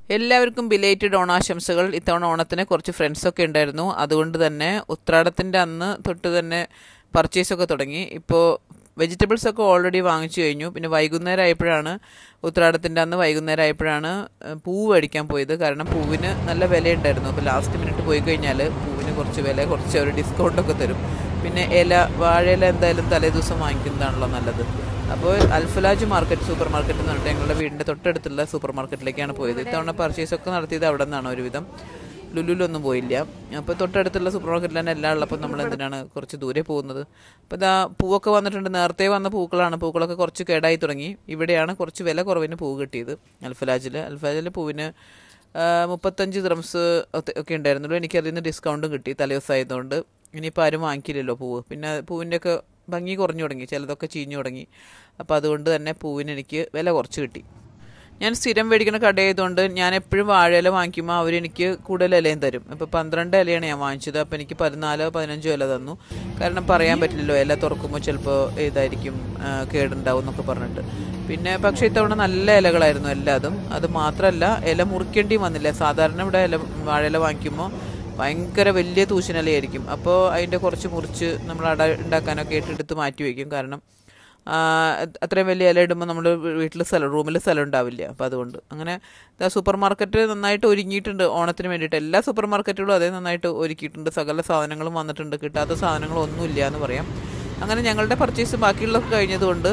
എല്ലാവർക്കും ബിലേറ്റഡ് ഓണാശംസകൾ ഇത്തവണ ഓണത്തിന് കുറച്ച് ഫ്രണ്ട്സൊക്കെ ഉണ്ടായിരുന്നു അതുകൊണ്ട് തന്നെ ഉത്രാടത്തിൻ്റെ അന്ന് തൊട്ട് തന്നെ പർച്ചേസൊക്കെ തുടങ്ങി ഇപ്പോൾ വെജിറ്റബിൾസ് ഒക്കെ ഓൾറെഡി വാങ്ങിച്ചു കഴിഞ്ഞു പിന്നെ വൈകുന്നേരം ആയപ്പോഴാണ് ഉത്രാടത്തിൻ്റെ അന്ന് വൈകുന്നേരം ആയപ്പോഴാണ് ഏഹ്, പൂവ് മേടിക്കാൻ പോയത് കാരണം പൂവിന് നല്ല വിലയുണ്ടായിരുന്നു അപ്പോൾ ലാസ്റ്റ് മിനിറ്റ് പോയി കഴിഞ്ഞാൽ പൂവിന് കുറച്ച് വില കുറച്ച് ഒരു ഡിസ്കൗണ്ടൊക്കെ തരും പിന്നെ ഇല വാഴയില എന്തായാലും തലേ ദിവസം വാങ്ങിക്കുന്നതാണല്ലോ നല്ലത് അപ്പോൾ അൽഫലാജ് മാർക്കറ്റ് സൂപ്പർ മാർക്കറ്റ് എന്ന് പറഞ്ഞിട്ട് ഞങ്ങളുടെ വീടിൻ്റെ തൊട്ടടുത്തുള്ള സൂപ്പർ മാർക്കറ്റിലേക്കാണ് പോയത് ഇത്തവണ പർച്ചേസൊക്കെ നടത്തിയത് അവിടെ നിന്നാണ് ഒരുവിധം ലുലുലൊന്നും പോയില്ല അപ്പോൾ തൊട്ടടുത്തുള്ള സൂപ്പർ മാർക്കറ്റിൽ തന്നെ എല്ലാം ഉള്ളപ്പോൾ നമ്മൾ എന്തിനാണ് കുറച്ച് ദൂരെ പോകുന്നത് അപ്പോൾ ഇതാ പൂവൊക്കെ വന്നിട്ടുണ്ട് നേരത്തെ വന്ന പൂക്കളാണ് പൂക്കളൊക്കെ കുറച്ച് കേടായി തുടങ്ങി ഇവിടെയാണ് കുറച്ച് വില കുറവിന് പൂവ് കിട്ടിയത് അൽഫലാജിൽ അൽഫലാജിൽ പൂവിന് ആ, മുപ്പത്തഞ്ച് ദ്രംസ് ഒക്കെ ഉണ്ടായിരുന്നുള്ളൂ എനിക്ക് അതിൽ നിന്ന് ഡിസ്കൗണ്ടും കിട്ടി തലേദിവസമായതുകൊണ്ട് ഇനിയിപ്പോൾ ആരും വാങ്ങിക്കില്ലല്ലോ പൂവ് പിന്നെ പൂവിൻ്റെയൊക്കെ ഭംഗി കുറഞ്ഞു തുടങ്ങി ചിലതൊക്കെ ചീഞ്ഞു തുടങ്ങി അപ്പോൾ അതുകൊണ്ട് തന്നെ പൂവിന് എനിക്ക് വില കുറച്ച് കിട്ടി ഞാൻ സ്ഥിരം മേടിക്കുന്ന കടയായതുകൊണ്ട് ഞാൻ എപ്പോഴും വാഴയില വാങ്ങിക്കുമ്പോൾ അവരെനിക്ക് കൂടുതൽ ഇലയും തരും ഇപ്പോൾ പന്ത്രണ്ട് ഇലയാണ് ഞാൻ വാങ്ങിച്ചത് അപ്പോൾ എനിക്ക് പതിനാലോ പതിനഞ്ചോ ഇല തന്നു കാരണം പറയാൻ പറ്റില്ലല്ലോ ഇല തുറക്കുമ്പോൾ ചിലപ്പോൾ ഏതായിരിക്കും ആ, കേടുണ്ടാവും എന്നൊക്കെ പറഞ്ഞിട്ട് പിന്നെ പക്ഷേ ഇത്തവണ നല്ല ഇലകളായിരുന്നു എല്ലാതും അത് മാത്രമല്ല ഇല മുറിക്കേണ്ടി വന്നില്ല സാധാരണ ഇവിടെ ഇല വാഴയില വാങ്ങിക്കുമ്പോൾ ഭയങ്കര വലിയ തൂശനിലയായിരിക്കും അപ്പോൾ അതിൻ്റെ കുറച്ച് മുറിച്ച് നമ്മൾ അട ഉണ്ടാക്കാനൊക്കെ ആയിട്ട് എടുത്ത് മാറ്റി വയ്ക്കും കാരണം ആ, അത് അത്രയും വലിയ ഇല ഇടുമ്പോൾ നമ്മൾ വീട്ടിൽ സ്ഥലം റൂമിൽ സ്ഥലം ഉണ്ടാവില്ല അപ്പോൾ അതുകൊണ്ട് അങ്ങനെ ഇതാ സൂപ്പർ മാർക്കറ്റ് നന്നായിട്ട് ഒരുങ്ങിയിട്ടുണ്ട് ഓണത്തിന് വേണ്ടിയിട്ട് എല്ലാ സൂപ്പർ മാർക്കറ്റുകളും അതേ നന്നായിട്ട് ഒരുക്കിയിട്ടുണ്ട് സകല സാധനങ്ങളും വന്നിട്ടുണ്ട് കിട്ടാത്ത സാധനങ്ങളൊന്നുമില്ല എന്ന് പറയാം അങ്ങനെ ഞങ്ങളുടെ പർച്ചേസ് ബാക്കിയുള്ളതൊക്കെ കഴിഞ്ഞതുകൊണ്ട്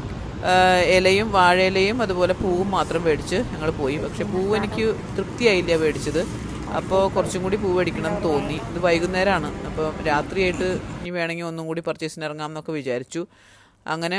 ആ, ഇലയും വാഴയിലയും അതുപോലെ പൂവും മാത്രം മേടിച്ച് ഞങ്ങൾ പോയി പക്ഷെ പൂവ് എനിക്ക് തൃപ്തിയായില്ല മേടിച്ചത് അപ്പോൾ കുറച്ചും കൂടി പൂവ് മേടിക്കണം എന്ന് തോന്നി ഇത് വൈകുന്നേരമാണ് അപ്പോൾ രാത്രിയായിട്ട് ഇനി വേണമെങ്കിൽ ഒന്നും കൂടി പർച്ചേസിന് ഇറങ്ങാം എന്നൊക്കെ വിചാരിച്ചു അങ്ങനെ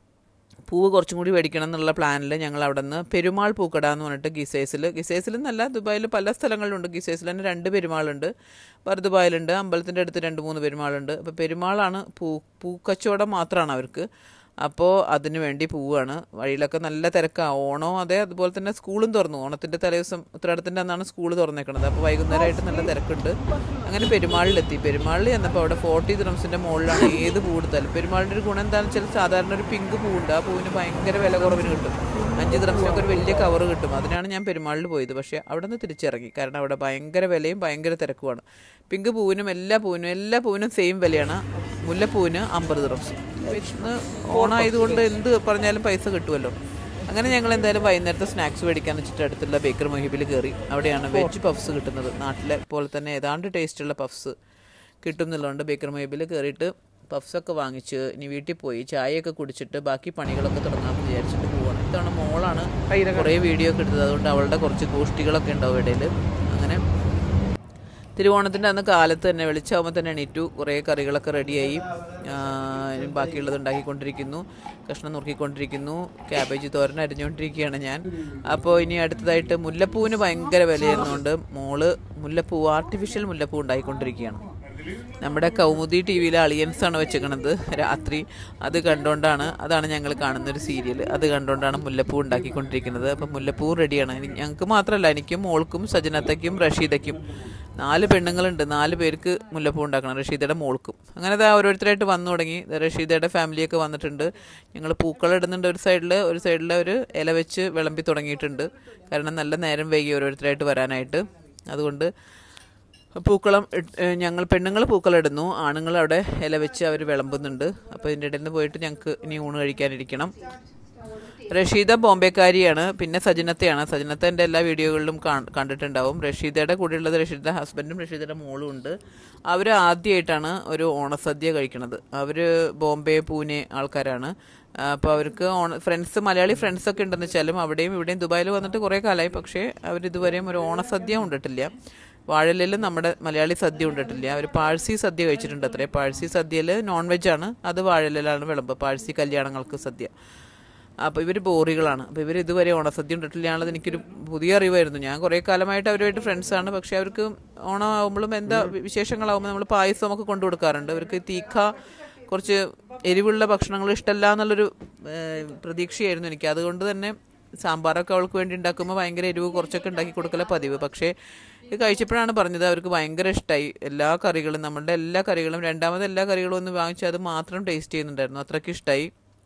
പൂവ് കുറച്ചും കൂടി മേടിക്കണം എന്നുള്ള പ്ലാനിൽ ഞങ്ങൾ അവിടെ നിന്ന് പെരുമാൾ പൂക്കട എന്ന് പറഞ്ഞിട്ട് ഗിസേസിൽ ഗിസേസിൽ എന്നല്ല ദുബായിൽ പല സ്ഥലങ്ങളിലുണ്ട് ഗിസേസിൽ തന്നെ രണ്ട് പെരുമാളുണ്ട് വേറെ ദുബായിലുണ്ട് അമ്പലത്തിൻ്റെ അടുത്ത് രണ്ട് മൂന്ന് പെരുമാളുണ്ട് അപ്പോൾ പെരുമാളാണ് പൂ പൂക്കച്ചവടം മാത്രമാണ് അവർക്ക് അപ്പോൾ അതിന് വേണ്ടി പോവുകയാണ് വഴിയിലൊക്കെ നല്ല തിരക്കാണ് ഓണോ അതെ അതുപോലെ തന്നെ സ്കൂളും തുറന്നു ഓണത്തിൻ്റെ തലേദിവസം ഉത്തരാടത്തിൻ്റെ അന്നാണ് സ്കൂൾ തുറന്നേക്കണത് അപ്പോൾ വൈകുന്നേരമായിട്ട് നല്ല തിരക്കുണ്ട് അങ്ങനെ പെരുമാളിലെത്തി പെരുമാളിൽ ചെന്നപ്പോൾ അവിടെ ഫോർട്ടി ദ്രംസിൻ്റെ മുകളിലാണ് ഏത് പൂ എടുത്താലും പെരുമാളിൻ്റെ ഒരു ഗുണം എന്താണെന്ന് വെച്ചാൽ സാധാരണ ഒരു പിങ്ക് പൂവുണ്ട് ആ പൂവിന് ഭയങ്കര വില കുറവിന് കിട്ടും അഞ്ച് ദ്രംസിനൊക്കെ ഒരു വലിയ കവർ കിട്ടും അതിനാണ് ഞാൻ പെരുമാളിൽ പോയത് പക്ഷേ അവിടെ നിന്ന് തിരിച്ചിറങ്ങി കാരണം അവിടെ ഭയങ്കര വിലയും ഭയങ്കര തിരക്കുമാണ് പിങ്ക് പൂവിനും എല്ലാ പൂവിനും എല്ലാ പൂവിനും സെയിം വിലയാണ് മുല്ലപ്പൂവിന് അമ്പത് ദ്രംസ് ഇന്ന് ഓണായതുകൊണ്ട് എന്ത് പറഞ്ഞാലും പൈസ കിട്ടുമല്ലോ അങ്ങനെ ഞങ്ങൾ എന്തായാലും വൈകുന്നേരത്തെ സ്നാക്സ് മേടിക്കാൻ വെച്ചിട്ട് അടുത്തുള്ള ബേക്കർ മൊഹിബിൽ കയറി അവിടെയാണ് വെജ് പഫ്സ് കിട്ടുന്നത് നാട്ടിലെ പോലെ തന്നെ ഏതാണ്ട് ടേസ്റ്റുള്ള പഫ്സ് കിട്ടും എന്നുള്ളതുകൊണ്ട് ബേക്കർ മൊഹിബിൽ കയറിയിട്ട് പഫ്സൊക്കെ വാങ്ങിച്ച് ഇനി വീട്ടിൽ പോയി ചായയൊക്കെ കുടിച്ചിട്ട് ബാക്കി പണികളൊക്കെ തുടങ്ങാമെന്ന് വിചാരിച്ചിട്ട് പോവാണ് ഇത്തവണ മോളാണ് കുറേ വീഡിയോ ഒക്കെ എടുത്തത് അതുകൊണ്ട് അവളുടെ കുറച്ച് ഗോഷ്ടികളൊക്കെ ഉണ്ടാവും ഇടയിൽ അങ്ങനെ തിരുവോണത്തിൻ്റെ അന്ന് കാലത്ത് തന്നെ വെളിച്ചാവുമ്പോൾ തന്നെ എണീറ്റു കുറേ കറികളൊക്കെ റെഡിയായി ആ, ഇനി ബാക്കിയുള്ളത് ഉണ്ടാക്കിക്കൊണ്ടിരിക്കുന്നു കഷ്ണം നുറുക്കിക്കൊണ്ടിരിക്കുന്നു ക്യാബേജ് തോരൻ അരിഞ്ഞുകൊണ്ടിരിക്കുകയാണ് ഞാൻ അപ്പോൾ ഇനി അടുത്തതായിട്ട് മുല്ലപ്പൂവിന് ഭയങ്കര വിലയായിരുന്നുകൊണ്ട് മോള് മുല്ലപ്പൂ ആർട്ടിഫിഷ്യൽ മുല്ലപ്പൂ ഉണ്ടാക്കിക്കൊണ്ടിരിക്കുകയാണ് നമ്മുടെ കൗമുദി ടി വിയിലെ അളിയൻസ് ആണ് വെച്ചേക്കണത് രാത്രി അത് കണ്ടുകൊണ്ടാണ് അതാണ് ഞങ്ങൾ കാണുന്ന ഒരു സീരിയൽ അത് കണ്ടുകൊണ്ടാണ് മുല്ലപ്പൂ ഉണ്ടാക്കിക്കൊണ്ടിരിക്കുന്നത് അപ്പം മുല്ലപ്പൂ റെഡിയാണ് ഇനി ഞങ്ങൾക്ക് മാത്രമല്ല എനിക്കും മോൾക്കും സജനത്തയ്ക്കും റഷീദയ്ക്കും നാല് പെണ്ണുങ്ങളുണ്ട് നാല് പേർക്ക് മുല്ലപ്പൂ ഉണ്ടാക്കണം റഷീദയുടെ മോൾക്കും അങ്ങനെ അത് ഓരോരുത്തരായിട്ട് വന്നു തുടങ്ങി ദേ റഷീദയുടെ ഫാമിലിയൊക്കെ വന്നിട്ടുണ്ട് ഞങ്ങൾ പൂക്കൾ ഇടുന്നുണ്ട് ഒരു സൈഡിൽ ഒരു സൈഡിൽ ഒരു ഇല വെച്ച് വിളമ്പി തുടങ്ങിയിട്ടുണ്ട് കാരണം നല്ല നേരം വൈകി ഓരോരുത്തരായിട്ട് വരാനായിട്ട് അതുകൊണ്ട് പൂക്കളം ഇട്ട്- ഏ, ഞങ്ങൾ പെണ്ണുങ്ങൾ പൂക്കളിടുന്നു ആണുങ്ങൾ അവിടെ ഇല വെച്ച് അവർ വിളമ്പുന്നുണ്ട് അപ്പോൾ ഇതിൻ്റെ ഇടയിൽ നിന്ന് പോയിട്ട് ഞങ്ങൾക്ക് ഇനി ഊണ് കഴിക്കാനിരിക്കണം റഷീദ ബോംബെക്കാരിയാണ് പിന്നെ സജനത്തെയാണ് സജനത്തെ എൻ്റെ എല്ലാ വീഡിയോകളിലും കാ- കണ്ടിട്ടുണ്ടാവും റഷീദയുടെ കൂടെയുള്ളത് റഷീദയുടെ ഹസ്ബൻഡും റഷീദയുടെ മോളും ഉണ്ട് അവർ ആദ്യമായിട്ടാണ് ഒരു ഓണസദ്യ കഴിക്കുന്നത് അവർ ബോംബെ പൂനെ ആൾക്കാരാണ് അപ്പോൾ അവർക്ക് ഓണ ഫ്രണ്ട്സ് മലയാളി ഫ്രണ്ട്സൊക്കെ ഉണ്ടെന്ന് വെച്ചാലും അവിടെയും ഇവിടെയും ദുബായിൽ വന്നിട്ട് കുറേ കാലമായി പക്ഷേ അവരിതുവരെയും ഒരു ഓണസദ്യ ഉണ്ടിട്ടില്ല വാഴലിൽ നമ്മുടെ മലയാളി സദ്യ ഉണ്ടിട്ടില്ല അവർ പാഴ്സി സദ്യ കഴിച്ചിട്ടുണ്ട് അത്രേ പാഴ്സി സദ്യയിൽ നോൺ വെജ് ആണ് അത് വാഴലിലാണ് വിളമ്പ് പാഴ്സി കല്യാണങ്ങൾക്ക് സദ്യ അപ്പോൾ ഇവർ ബോറികളാണ് അപ്പോൾ ഇവർ ഇതുവരെ ഓണസദ്യ ഉണ്ടിട്ടില്ലാന്നുള്ളത് എനിക്കൊരു പുതിയ അറിവായിരുന്നു ഞാൻ കുറേ കാലമായിട്ട് അവരുമായിട്ട് ഫ്രണ്ട്സാണ് പക്ഷേ അവർക്ക് ഓണം ആകുമ്പോഴും എന്താ വിശേഷങ്ങളാകുമ്പോൾ നമ്മൾ പായസമൊക്കെ കൊണ്ടു കൊടുക്കാറുണ്ട് അവർക്ക് തീക്ക കുറച്ച് എരിവുള്ള ഭക്ഷണങ്ങൾ ഇഷ്ടമല്ല എന്നുള്ളൊരു ഏഹ്, പ്രതീക്ഷയായിരുന്നു എനിക്ക് അതുകൊണ്ട് തന്നെ സാമ്പാറൊക്കെ അവൾക്ക് വേണ്ടി ഉണ്ടാക്കുമ്പോൾ ഭയങ്കര എരിവ് കുറച്ചൊക്കെ ഉണ്ടാക്കി കൊടുക്കല പതിവ് പക്ഷേ ഇത് കഴിച്ചപ്പോഴാണ് പറഞ്ഞത് അവർക്ക് ഭയങ്കര ഇഷ്ടമായി എല്ലാ കറികളും നമ്മളുടെ എല്ലാ കറികളും രണ്ടാമത് എല്ലാ കറികളും ഒന്ന് വാങ്ങിച്ച് അത് മാത്രം ടേസ്റ്റ് ചെയ്യുന്നുണ്ടായിരുന്നു അത്രയ്ക്ക് ഇഷ്ടമായി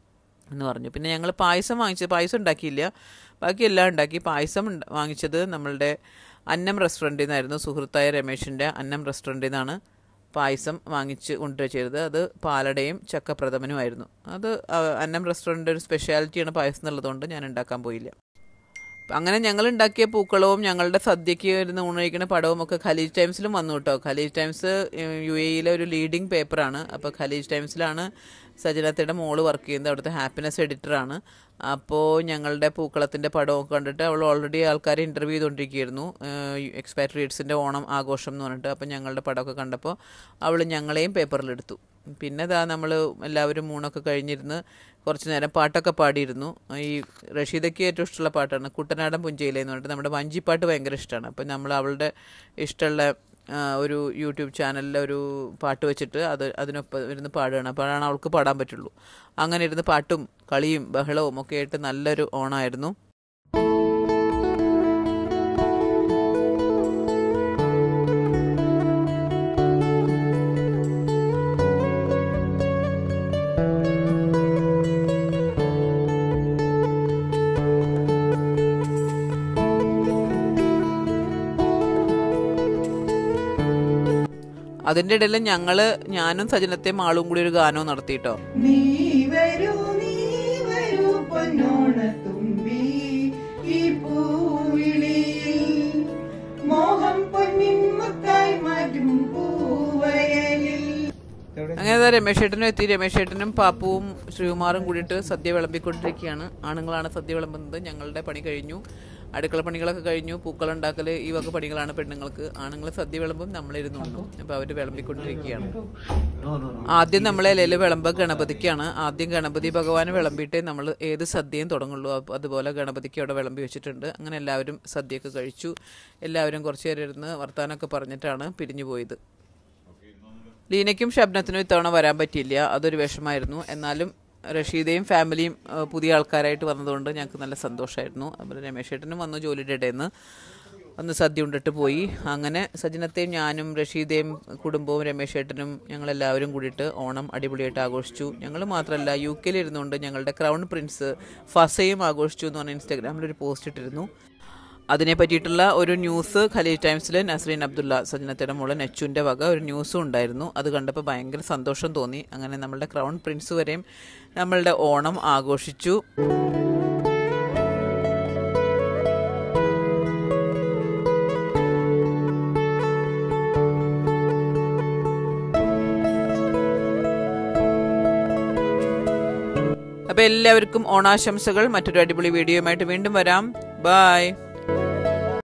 എന്ന് പറഞ്ഞു പിന്നെ ഞങ്ങൾ പായസം വാങ്ങിച്ചത് പായസം ഉണ്ടാക്കിയില്ല ബാക്കി എല്ലാം ഉണ്ടാക്കി പായസം ഉണ്ട- വാങ്ങിച്ചത് നമ്മളുടെ അന്നം റെസ്റ്റോറൻറ്റിൽ നിന്നായിരുന്നു സുഹൃത്തായ രമേശിൻ്റെ അന്നം റെസ്റ്റോറൻറ്റിൽ നിന്നാണ് പായസം വാങ്ങിച്ച് കൊണ്ടുവരിക ചെയ്തത് അത് പാലടയും ചക്കപ്രഥമനുമായിരുന്നു അത് ആ, അന്നം റെസ്റ്റോറൻറ്റിൻ്റെ ഒരു സ്പെഷ്യാലിറ്റിയാണ് പായസം എന്നുള്ളതുകൊണ്ട് ഞാൻ ഉണ്ടാക്കാൻ പോയില്ല അങ്ങനെ ഞങ്ങൾ ഉണ്ടാക്കിയ പൂക്കളവും ഞങ്ങളുടെ സദ്യയ്ക്ക് ഇരുന്ന് ഊണഴിക്കുന്ന പടവും ഒക്കെ ഖലീജ് ടൈംസിലും വന്നു കേട്ടോ ഖലീജ് ടൈംസ് യു എയിലെ ഒരു ലീഡിംഗ് പേപ്പറാണ് അപ്പോൾ ഖലീജ് ടൈംസിലാണ് സജനത്തയുടെ മോള് വർക്ക് ചെയ്യുന്നത് അവിടുത്തെ ഹാപ്പിനെസ് എഡിറ്ററാണ് അപ്പോൾ ഞങ്ങളുടെ പൂക്കളത്തിൻ്റെ പടമൊക്കെ കണ്ടിട്ട് അവൾ ഓൾറെഡി ആൾക്കാരെ ഇൻ്റർവ്യൂ ചെയ്തുകൊണ്ടിരിക്കുകയായിരുന്നു എക്സ്പാട്രിയേറ്റ്സിൻ്റെ ഓണം ആഘോഷം എന്ന് പറഞ്ഞിട്ട് അപ്പോൾ ഞങ്ങളുടെ പടമൊക്കെ കണ്ടപ്പോൾ അവൾ ഞങ്ങളെയും പേപ്പറിലെടുത്തു പിന്നെ ഇതാ നമ്മൾ എല്ലാവരും ഊണൊക്കെ കഴിഞ്ഞിരുന്ന് കുറച്ച് നേരം പാട്ടൊക്കെ പാടിയിരുന്നു ഈ റഷീദയ്ക്ക് ഏറ്റവും ഇഷ്ടമുള്ള പാട്ടാണ് കുട്ടനാടൻ പുഞ്ചയിലെ എന്ന് പറഞ്ഞിട്ട് നമ്മുടെ വഞ്ചിപ്പാട്ട് ഭയങ്കര ഇഷ്ടമാണ് അപ്പം നമ്മൾ അവളുടെ ഇഷ്ടമുള്ള ആ, ഒരു യൂട്യൂബ് ചാനലിലെ ഒരു പാട്ട് വെച്ചിട്ട് അത് അതിനൊപ്പം ഇരുന്ന് പാടുകയാണ് അപ്പോഴാണ് അവൾക്ക് പാടാൻ പറ്റുള്ളൂ അങ്ങനെ ഇരുന്ന് പാട്ടും കളിയും ബഹളവും ഒക്കെ ആയിട്ട് നല്ലൊരു ഓണമായിരുന്നു അതിൻ്റെ ഇടയിൽ ഞങ്ങൾ ഞാനും സജനത്തെയും ആളും കൂടി ഒരു ഗാനവും നടത്തിയിട്ടോ നീ വരൂ നീ വരൂ പൊന്നോണത്തുമ്പി ഈ പൂവിളിയിൽ മോഹം പൊന്നിൻ മുത്തായി മാറ്റും പൂവയലിൽ അങ്ങനെ ദാ രമേശ് ചേട്ടനും എത്തി രമേശ് ചേട്ടനും പാപ്പുവും ശ്രീകുമാറും കൂടിയിട്ട് സദ്യ വിളമ്പിക്കൊണ്ടിരിക്കുകയാണ് ആണുങ്ങളാണ് സദ്യ വിളമ്പുന്നത് ഞങ്ങളുടെ പണി കഴിഞ്ഞു അടുക്കള പണികളൊക്കെ കഴിഞ്ഞു പൂക്കളുണ്ടാക്കൽ ഈ വക പണികളാണ് പെണ്ണുങ്ങൾക്ക് ആണുങ്ങൾ സദ്യ വിളമ്പും നമ്മളിരുന്നുള്ളൂ അപ്പോൾ അവർ വിളമ്പിക്കൊണ്ടിരിക്കുകയാണ് ആദ്യം നമ്മളെ ഇലയിൽ വിളമ്പ ഗണപതിക്കാണ് ആദ്യം ഗണപതി ഭഗവാനെ വിളമ്പിയിട്ടേ നമ്മൾ ഏത് സദ്യയും തുടങ്ങുള്ളൂ അപ്പ- അതുപോലെ ഗണപതിക്ക് അവിടെ വിളമ്പി വെച്ചിട്ടുണ്ട് അങ്ങനെ എല്ലാവരും സദ്യയൊക്കെ കഴിച്ചു എല്ലാവരും കുറച്ച് നേരം ഇരുന്ന് വർത്താനമൊക്കെ പറഞ്ഞിട്ടാണ് പിരിഞ്ഞു പോയത് ലീനയ്ക്കും ഷബ്നത്തിനും ഇത്തവണ വരാൻ പറ്റിയില്ല അതൊരു വിഷമായിരുന്നു എന്നാലും റഷീദയും ഫാമിലിയും ആ, പുതിയ ആൾക്കാരായിട്ട് വന്നതുകൊണ്ട് ഞങ്ങൾക്ക് നല്ല സന്തോഷമായിരുന്നു അതുപോലെ രമേശ് ചേട്ടനും വന്നു ജോലിയുടെ ഇടയിൽ നിന്ന് ഒന്ന് സദ്യ ഉണ്ടിട്ട് പോയി അങ്ങനെ സജനത്തെയും ഞാനും റഷീദയും കുടുംബവും രമേശ് ചേട്ടനും ഞങ്ങളെല്ലാവരും കൂടിയിട്ട് ഓണം അടിപൊളിയായിട്ട് ആഘോഷിച്ചു ഞങ്ങൾ മാത്രമല്ല യു കെയിൽ ഇരുന്നുകൊണ്ട് ഞങ്ങളുടെ ക്രൗൺ പ്രിൻസ് ഫസയും ആഘോഷിച്ചു എന്ന് പറഞ്ഞ ഇൻസ്റ്റാഗ്രാമിൽ ഒരു പോസ്റ്റ് ഇട്ടിരുന്നു അതിനെ പറ്റിയിട്ടുള്ള ഒരു ന്യൂസ് ഖലീജ് ടൈംസിൽ നസ്രീൻ അബ്ദുള്ള സജനത്തിയുടെ മോള് നെച്ചുൻ്റെ വക ഒരു ന്യൂസും ഉണ്ടായിരുന്നു അത് കണ്ടപ്പോൾ ഭയങ്കര സന്തോഷം തോന്നി അങ്ങനെ നമ്മളുടെ ക്രൗൺ പ്രിൻസ് വരെയും നമ്മളുടെ ഓണം ആഘോഷിച്ചു അപ്പോൾ എല്ലാവർക്കും ഓണാശംസകൾ മറ്റൊരു അടിപൊളി വീഡിയോയുമായിട്ട് വീണ്ടും വരാം ബായ്